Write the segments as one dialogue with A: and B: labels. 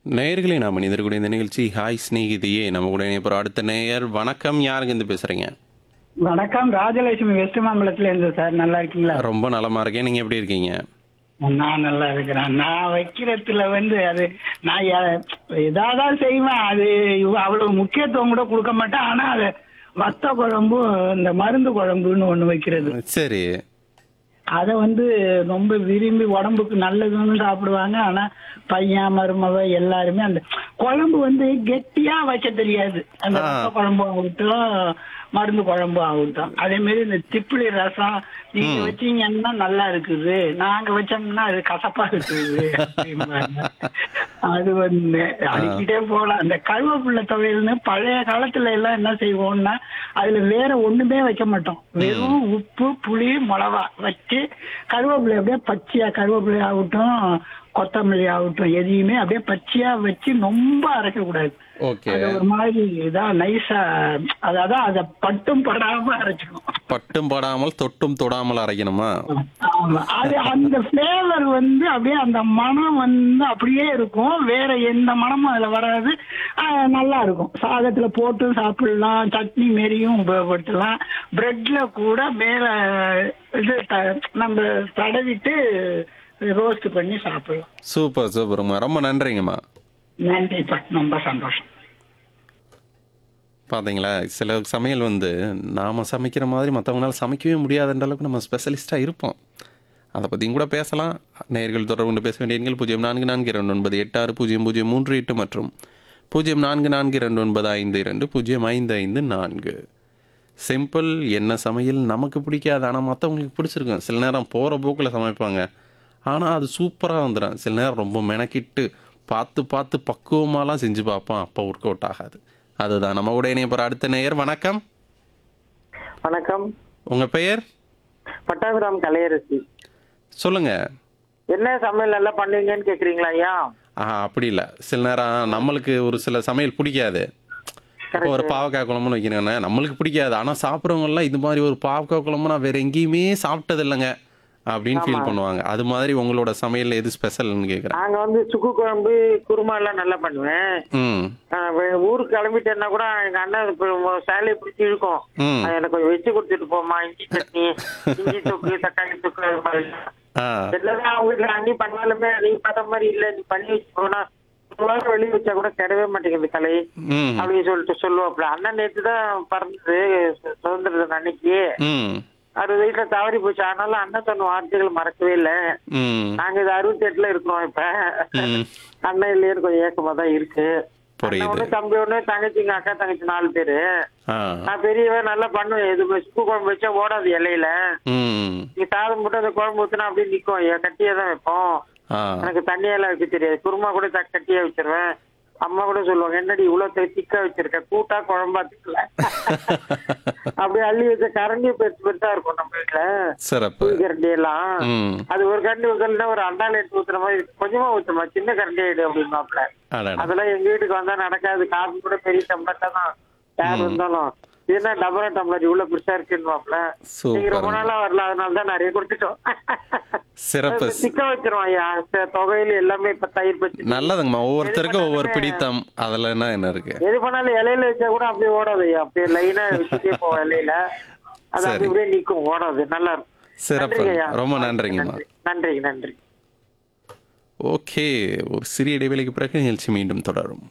A: நேயர்களே நாம் மனிதர்களுடைய இந்த நிகழ்ச்சி ஹாய் ஸ்நேகிதியே நம்ம கூட இணைப்புற அடுத்த நேயர் வணக்கம் யாருங்க இருந்து பேசுறீங்க
B: வணக்கம் ராஜலட்சுமி வெஸ்ட் மாம்பலத்துல இருந்து சார் நல்லா இருக்கீங்களா
A: ரொம்ப நலமா இருக்கேன் நீங்க எப்படி இருக்கீங்க
B: நான் நல்லா இருக்கிறேன் நான் வைக்கிறதுல வந்து அது நான் எ- எதாதான் செய்வேன் அது இவ- அவ்வளவு முக்கியத்துவம் கூட கொடுக்க மாட்டேன் ஆனா அது வத்த குழம்பு இந்த மருந்து குழம்புன்னு ஒண்ணு வைக்கிறது
A: சரி
B: அதை வந்து ரொம்ப விரும்பி உடம்புக்கு நல்லதுன்னு சாப்பிடுவாங்க ஆனா பையன் மருமவ எல்லாருமே அந்த குழம்பு வந்து கெட்டியா வைக்க தெரியாது அந்த
A: ஆ.
B: வத்த குழம்பு ஆகட்டும் மருந்து குழம்பு ஆகட்டும் அதே மாதிரி இந்த திப்பிலி ரசம் நீங்க வச்சீங்கன்னா நல்லா இருக்குது நாங்க வச்சோம்னா அது கசப்பா இருக்குது அப்படிம்பாங்க. அது வந்து அடிக்கிட்டே போகலாம் அந்த கருவேப்பிள்ளை துவையல்னு பழைய காலத்துல எல்லாம் என்ன செய்வோம்னா அதுல வேற ஒண்ணுமே வைக்க மாட்டோம் வெறும் உப்பு புளி மிளகா வச்சு கருவேப்பிலை அப்படியே பச்சையா கருவேப்பிலை ஆகட்டும் கொத்தமல்லி ஆகட்டும் எதையுமே அப்படியே பச்சையா வச்சு ரொம்ப அரைக்க கூடாது
A: ஓகே
B: அது ஒரு மாதிரி இதான் நைஸா அதாவது அதை பட்டும் படாம அரைச்சிக்கணும்
A: பட்டும் படாமல் தொட்டும் தொடாமல் அரைக்கணுமா
B: ஆமா அது அந்த ஃபிளேவர் வந்து அப்படியே அந்த மனம் வந்து அப்படியே இருக்கும் வேற எந்த மனமும் அதுல வராது ஆஹ் நல்லா இருக்கும் சாதத்துல போட்டு சாப்பிடலாம் சட்னி மாரியும் உபயோகப்படுத்தலாம் பிரெட்ல கூட மேல இது த- நம்ம தடவிட்டு ரோஸ்ட் பண்ணி சாப்பிடலாம்
A: சூப்பர் சூப்பருங்கம்மா ரொம்ப நன்றிங்கம்மா
B: நன்றிப்பா ரொம்ப சந்தோஷம்
A: பாத்தீங்களா சில சமையல் வந்து நாம சமைக்கிற மாதிரி மற்றவங்களால சமைக்கவே முடியாதுன்ற அளவுக்கு நம்ம ஸ்பெஷலிஸ்டாக இருப்போம் அதை பற்றியும் கூட பேசலாம் நேர்கள் தொடர்பு கொண்டு பேச வேண்டிய எண்கள் பூஜ்ஜியம் நான்கு நான்கு இரண்டு ஒன்பது எட்டு ஆறு பூஜ்ஜியம் பூஜ்ஜியம் மூன்று எட்டு மற்றும் பூஜ்ஜியம் நான்கு நான்கு இரண்டு ஒன்பது ஐந்து இரண்டு பூஜ்ஜியம் ஐந்து ஐந்து நான்கு சிம்பிள் என்ன சமையல் நமக்கு பிடிக்காது ஆனால் மற்றவங்களுக்கு பிடிச்சிருக்கும் சில நேரம் போகிற போக்கில் சமைப்பாங்க ஆனால் அது சூப்பராக வந்துடும் சில நேரம் ரொம்ப மெனக்கிட்டு பார்த்து பார்த்து பக்குவமாலாம் செஞ்சு பார்ப்போம் அப்போ ஒர்க் அவுட் ஆகாது அதுதான் நம்ம கூட இணைய போகிற அடுத்த நேயர் வணக்கம்
C: வணக்கம்
A: உங்கள் பெயர்
C: பட்டாபிராம் கலையரசி
A: சொல்லுங்க
C: என்ன சமையல் நல்லா பண்ணுவீங்கன்னு கேக்குறீங்களா ஐயா
A: ஆ அப்படி இல்லை சில நேரம் நம்மளுக்கு ஒரு சில சமையல் பிடிக்காது இப்போ ஒரு பாவக்காய் குழம்புன்னு வைக்கிறேன்னா நம்மளுக்கு பிடிக்காது ஆனால் சாப்பிட்றவங்கலாம் இது மாதிரி ஒரு பாவக்காய் குழம்பு நான் வேற எங்கேயுமே சாப்பிட்டது இல்லைங்க அப்படின்னு ஃபீல் பண்ணுவாங்க அது மாதிரி உங்களோட சமையல்ல எது ஸ்பெஷல்னு கேட்குறேன்
C: நாங்க வந்து சுக்கு குழம்பு குருமா எல்லாம் நல்லா பண்ணுவேன்
A: ம்
C: ஆஹ் வே- ஊருக்கு கிளம்பிட்டேன்னா கூட எங்க அண்ணன் இப்ப சேலையை பிடிச்சி இழுக்கும்
A: ம்
C: அது எனக்கு கொஞ்சம் வச்சு கொடுத்துட்டு போமா இஞ்சி சட்னி இஞ்சி தொக்கு தக்காளி தொக்கு அது மாதிரி
A: ஆ
C: எல்லாமே அவங்க வீட்டுல அண்ணி பண்ணாலுமே நீ பண்ண மாதிரி இல்ல நீ பண்ணி வச்சு போனா ஒரு வாரம் வெளியே வச்சா கூட கிடவே மாட்டேங்குது கலை
A: ம்
C: அப்படின்னு சொல்லிட்டு சொல்லுவாப்ல அண்ணன் நேத்து தான் பிறந்தது சு- சுதந்திர தினம் அன்னைக்கு
A: ம்
C: அறுபது வயசுல தவறி போச்சு ஆனாலும் அண்ணன் சொன்ன வார்த்தைகள் மறக்கவே இல்ல
A: ம்
C: நாங்க இது அறுபத்தி எட்டுல இருக்கோம் இப்ப
A: ம்
C: அண்ணன் இல்லையேன்னு கொஞ்சம் ஏக்கமா தான் இருக்கு
A: புரியுது.
C: அண்ணன் ஒண்ணு தம்பி ஒண்ணு தங்கச்சிங்க அக்கா தங்கச்சி நாலு பேரு
A: ஆ
C: நான் பெரியவன் நல்லா பண்ணுவேன் இது சுப்பு குழம்பு வச்சா ஓடாது இலையில
A: ம்
C: நீ சாதம் போட்டு அந்த குழம்பு ஊத்துனா அப்படியே நிக்கும் ஐயா கட்டியா தான் வைப்போம்
A: ஆ
C: எனக்கு தண்ணியெல்லாம் வைக்க தெரியாது குருமா கூட த- கட்டியா வச்சிருவேன் அம்மா கூட சொல்லுவாங்க என்னடி இவ்வளவு திக்கா வச்சிருக்க கூட்டா குழம்பா திக்கல அப்படியே அள்ளி வச்ச கரண்டி பெருசு பெருசா இருக்கும் நம்ம வீட்டுல
A: சிறப்பு
C: புளி கரண்டி எல்லாம்
A: ம்
C: அது ஒரு கரண்டி ஊத்தலன்னா ஒரு அண்டால எடுத்து ஊத்துற மாதிரி கொஞ்சமா ஊத்துமா சின்ன கரண்டி எடு அப்படின்னாப்ல
A: அடடா
C: அதெல்லாம் எங்க வீட்டுக்கு வந்தா நடக்காது காபி கூட பெரிய டம்ளர்ல தான் யார் வந்தாலும் இதுனா டபரா டம்ளர் இவ்வளவு பெருசா இருக்குன்னுவாப்ல நீங்க ரொம்ப
A: சூப்பர்
C: நாளா வரல அதனால தான் நிறைய கொடுத்துட்டோம்
A: சிறப்பு
C: சிக்க வச்சிருவோம் ஐயா ச- தொகையில எல்லாமே இப்ப தயிர் பச்சு
A: நல்லதுங்கம்மா ஒவ்வொருத்தருக்கும் ஒவ்வொரு பிடித்தம் அதில் என்ன என்ன இருக்கு
C: எது பண்ணாலும் இலையில வச்சா கூட அப்படியே ஓடாது ஐயா அப்படியே லைனா வச்சுட்டே போவோம் இலையில அது
A: சரி.
C: அப்படி அப்படியே நிக்கும் ஓடாது நல்லா இருக்கும்
A: சிறப்பு
C: நன்றிங்க ஐயா.
A: ரொம்ப நன்றிங்கம்மா
C: நன்றி நன்றி நன்றி
A: ஓகே ஒரு சிறிய இடைவேளைக்கு பிறகு நிகழ்ச்சி மீண்டும் தொடரும்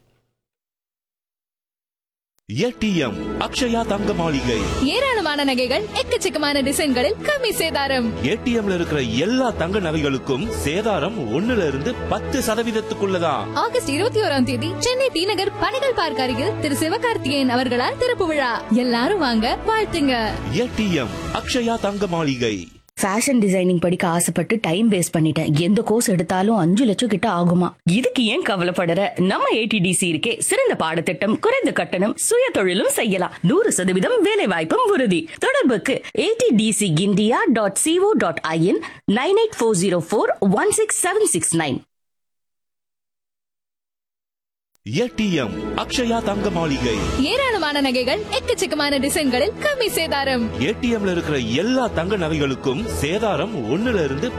D: ஏடிஎம் அக்ஷயா தங்க மாளிகை
E: ஏராளமான நகைகள் எக்கச்சக்கமான டிசைன்களில் கம்மி சேதாரம்
D: ஏடிஎம்ல இருக்கிற எல்லா தங்க நகைகளுக்கும் சேதாரம் ஒண்ணுல இருந்து பத்து சதவீதத்துக்குள்ளதான்
E: ஆகஸ்ட் இருபத்தி ஓராம் தேதி சென்னை டி நகர் பணிகள் பார்க் அருகில் திரு சிவகார்த்திகேயன் அவர்களால் திறப்பு விழா எல்லாரும் வாங்க வாழ்த்துங்க
D: ஏடிஎம் அக்ஷயா தங்க மாளிகை
F: ஃபேஷன் டிசைனிங் படிக்க ஆசைப்பட்டு டைம் வேஸ்ட் பண்ணிட்டேன் எந்த கோர்ஸ் எடுத்தாலும் அஞ்சு லட்சம் கிட்ட ஆகுமா இதுக்கு ஏன் கவலைப்படற நம்ம ஏடிடிசி இருக்கே சிறந்த பாடத்திட்டம் குறைந்த கட்டணம் சுய தொழிலும் செய்யலாம் நூறு சதவீதம் வேலை வாய்ப்பும் உறுதி தொடர்புக்கு ATDC India dot co dot in nine eight four zero four one six seven six nine
D: ATM Akshaya Thanga Maligai
E: ஏராளமான நகைகள் எக்கச்சக்கமான டிசைன்களில் கம்மி சேதாரம்
D: ஏடிஎம்ல இருக்கிற எல்லா தங்க நகைகளுக்கும் சேதாரம் ஒண்ணுல இருந்து